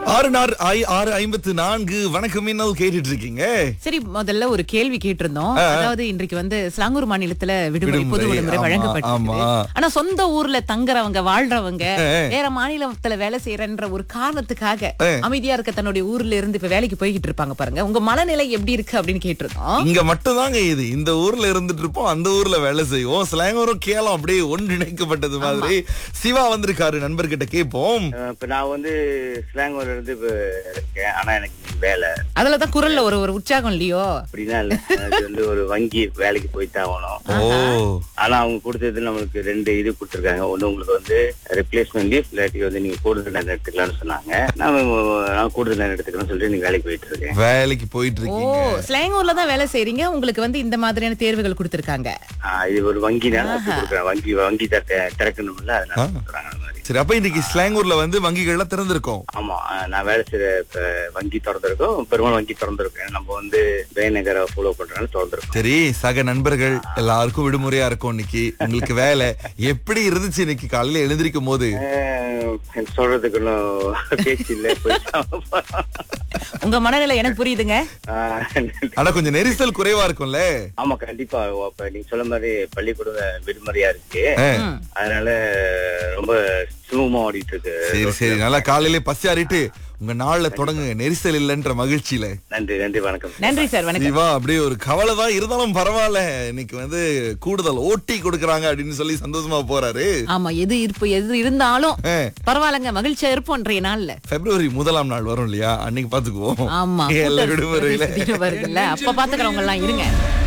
ஆறு நார் ஐ- ஆறு ஐம்பத்து நான்கு வணக்கம் மின்னல் கேட்டுட்டு இருக்கீங்க சரி முதல்ல ஒரு கேள்வி கேட்டிருந்தோம் அதாவது இன்றைக்கு வந்து ஸ்லாங்கூர் மாநிலத்துல விடுமுறை விடுமுறை, பொது விடுமுறை ஆமா, வழங்கப்பட்டிருக்கு ஆமா. ஆனா சொந்த ஊர்ல தங்குறவங்க வாழ்றவங்க வேற மாநிலத்துல வேலை செய்யறன்ற ஒரு காரணத்துக்காக அமைதியா இருக்க தன்னுடைய ஊர்ல இருந்து இப்ப வேலைக்கு போய்கிட்டு இருப்பாங்க பாருங்க உங்க மனநிலை எப்படி இருக்கு அப்படின்னு கேட்டிருந்தோம் இங்க மட்டும்தாங்க இது இந்த ஊர்ல இருந்துட்டு இருப்போம் அந்த ஊர்ல வேலை செய்வோம் ஸ்லாங்கரும் கேளம் அப்படியே ஒன்றிணைக்கப்பட்டது மாதிரி சிவா வந்திருக்காரு நண்பர்கிட்ட கேட்போம் அஹ் இப்ப நான் வந்து ஸ்லாங்கூர்ல இருந்து இப்ப இருக்கேன் ஆனா எனக்கு வேலை அதுலதான் குரல்ல ஒரு ஒரு உற்சாகம் இல்லையோ அப்படின்னா இல்ல அது வந்து ஒரு வங்கி வேலைக்கு போய்தான் ஆகணும் ஓ ஆனா அவங்க கொடுத்தது நம்மளுக்கு ரெண்டு இது கொடுத்துருக்காங்க ஒண்ணு உங்களுக்கு வந்து ரிப்ளேஸ்மெண்ட் லீவ் இல்லாட்டி வந்து நீங்க கூடுதல் நேரம் எடுத்துக்கலாம்னு சொன்னாங்க நான் நான் கூடுதல் நேரம் எடுத்துக்கலாம்னு சொல்லிட்டு நீங்க வேலைக்கு போயிட்டு இருக்கேன் வேலைக்கு போயிட்டு ஓ இருக்கீங்க ஸ்லாங்கூர்ல தான் வேலை செய்றீங்க உங்களுக்கு வந்து இந்த மாதிரியான தேர்வுகள் கொடுத்திருக்காங்க ஆஹ் இது ஒரு வங்கினால அப்படி கொடுக்குறேன் வங்கி வங்கி திற- திறக்கணும்ல அதனால கொடுக்குறாங்க அந்த மாதிரி சரி அப்ப இன்னைக்கு ஸ்லாங்கூர்ல வந்து வங்கிகள்லாம் திறந்திருக்கோம் ஆமா அஹ் நான் வேலை செய்யற இப்ப வங்கி திறந்திருக்கோம் பெரும்பாலும் வங்கி திறந்திருக்கேன் நம்ம வந்து ஜெயநகரை ஃபாலோ பண்றதுனால திறந்திருக்கோம் சரி சக நண்பர்கள் எல்லாருக்கும் விடுமுறையா இருக்கும் இன்னைக்கு உங்களுக்கு வேலை எப்படி இருந்துச்சு இன்னைக்கு காலையில எழுந்திருக்கும் போது அஹ் சொல்றதுக்கு ஒன்றும் பேச்சு இல்லை உங்க மனநிலை எனக்கு புரியுதுங்க ஆனா கொஞ்சம் நெரிசல் குறைவா இருக்கும்ல ஆமா கண்டிப்பா அப்ப நீங்க சொல்ல மாதிரி பள்ளிக்கூடம் விடுமுறையா இருக்கு ஆ. அதனால ரொம்ப சுமூகமா ஓடிட்டு இருக்கு சரி சரி நல்லா காலையிலே பசி ஆறிட்டு உங்க நாள்ல தொடங்குங்க நெரிசல் இல்லைன்ற மகிழ்ச்சியில நன்றி நன்றி வணக்கம் நன்றி சார் வணக்கம் சிவா அப்படியே ஒரு கவலை தான் இருந்தாலும் பரவாயில்ல இன்னைக்கு வந்து கூடுதல் ஓட்டி கொடுக்கறாங்க அப்படின்னு சொல்லி சந்தோஷமா போறாரு ஆமா எது இருப்பு எது இருந்தாலும் ஆ. பரவாயில்லங்க மகிழ்ச்சியா இருப்போம் இன்றைய நாள்ல பிப்ரவரி முதலாம் நாள் வரும் இல்லையா அன்னைக்கு பாத்துக்குவோம் ஆமா எல்லா கூட்டரசு விடுமுறையில பிரதேச தினம் வருதுல்ல அப்ப பாத்துக்கிறவங்க எல்லாம் இருங்க